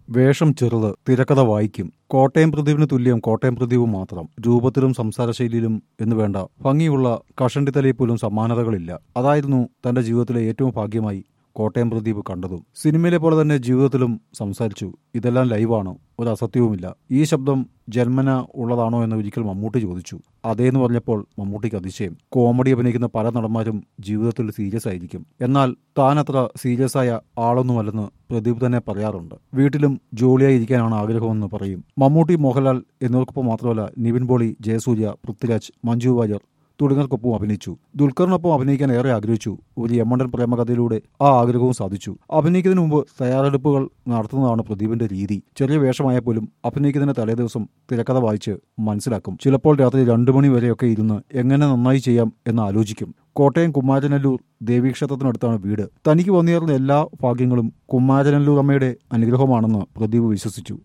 വേഷം ചെറുത് തിരക്കഥ വായിക്കും കോട്ടയം പ്രദീപിന് തുല്യം കോട്ടയം പ്രദീപ് മാത്രം രൂപത്തിലും സംസാരശൈലിയിലും എന്ന് വേണ്ട ഭംഗിയുള്ള കഷണ്ടിത്തലയിൽ പോലും സമാനതകളില്ല അതായിരുന്നു തന്റെ ജീവിതത്തിലെ ഏറ്റവും ഭാഗ്യമായി കോട്ടയം പ്രദീപ് കണ്ടതും സിനിമയിലെ പോലെ തന്നെ ജീവിതത്തിലും സംസാരിച്ചു ഇതെല്ലാം ലൈവാണ് ഒരു അസത്യവുമില്ല ഈ ശബ്ദം ജന്മന ഉള്ളതാണോ എന്ന് ഒരിക്കൽ മമ്മൂട്ടി ചോദിച്ചു അതേന്ന് പറഞ്ഞപ്പോൾ മമ്മൂട്ടിക്ക് അതിശയം കോമഡി അഭിനയിക്കുന്ന പല നടന്മാരും ജീവിതത്തിൽ സീരിയസ് ആയിരിക്കും എന്നാൽ താൻ അത്ര സീരിയസ് ആയ ആളൊന്നുമല്ലെന്ന് പ്രദീപ് തന്നെ പറയാറുണ്ട് വീട്ടിലും ജോലിയായി ഇരിക്കാനാണ് ആഗ്രഹമെന്ന് പറയും മമ്മൂട്ടി മോഹൻലാൽ എന്നിവർക്കൊപ്പം മാത്രമല്ല നിവിൻ പോളി ജയസൂര്യ പൃഥ്വിരാജ് മഞ്ജു വാര്യർ തുടങ്ങിയവർക്കൊപ്പം അഭിനയിച്ചു ദുൽഖറിനൊപ്പം അഭിനയിക്കാൻ ഏറെ ആഗ്രഹിച്ചു ഒരു യമണ്ടൻ പ്രേമകഥയിലൂടെ ആ ആഗ്രഹവും സാധിച്ചു അഭിനയിക്കുന്നതിന് മുമ്പ് തയ്യാറെടുപ്പുകൾ നടത്തുന്നതാണ് പ്രദീപിന്റെ രീതി ചെറിയ വേഷമായ പോലും അഭിനയിക്കുന്നതിന് തലേദിവസം തിരക്കഥ വായിച്ച് മനസ്സിലാക്കും ചിലപ്പോൾ രാത്രി രണ്ടു മണി വരെയൊക്കെ ഇരുന്ന് എങ്ങനെ നന്നായി ചെയ്യാം എന്ന് ആലോചിക്കും കോട്ടയം കുമാരനല്ലൂർ ദേവീക്ഷേത്രത്തിനടുത്താണ് വീട് തനിക്ക് വന്നിരുന്ന എല്ലാ ഭാഗ്യങ്ങളും കുമാരനല്ലൂർ അമ്മയുടെ അനുഗ്രഹമാണെന്ന് പ്രദീപ് വിശ്വസിച്ചു